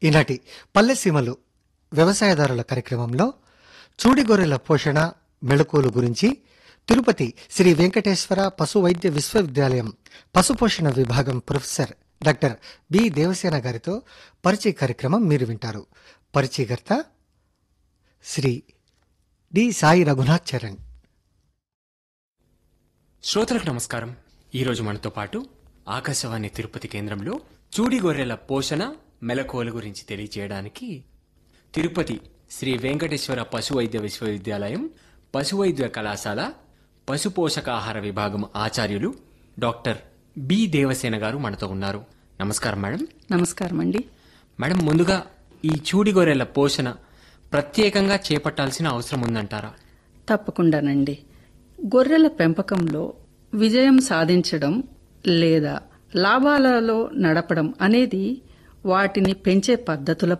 ఈనాటి పల్లెసీమలు వ్యవసాయదారుల కార్యక్రమంలో చూడిగొర్రెల పోషణ మెళకువలు గురించి తిరుపతి శ్రీ వెంకటేశ్వర పశు వైద్య విశ్వవిద్యాలయం పశుపోషణ విభాగం ప్రొఫెసర్ డాక్టర్ బి దేవసేన గారితో పరిచయ కార్యక్రమం మీరు వింటారు పరిచయకర్త శ్రీ డి సాయి రఘునాథ్ చరణ్ శ్రోతలకు నమస్కారం ఈరోజు మనతో పాటు ఆకాశవాణి తిరుపతి కేంద్రంలో చూడి గొర్రెల పోషణ మెలకువల గురించి తెలియజేయడానికి తిరుపతి శ్రీ వెంకటేశ్వర పశు వైద్య విశ్వవిద్యాలయం పశు వైద్య కళాశాల పశు పోషకాహార విభాగం ఆచార్యులు డాక్టర్ బి దేవసేన గారు మనతో ఉన్నారు నమస్కారం మేడం నమస్కారం అండి మేడం ముందుగా ఈ చూడి గొర్రెల పోషణ ప్రత్యేకంగా చేపట్టాల్సిన అవసరం ఉందంటారా తప్పకుండానండి గొర్రెల పెంపకంలో విజయం సాధించడం లేదా లాభాలలో నడపడం అనేది వాటిని పెంచే పద్ధతుల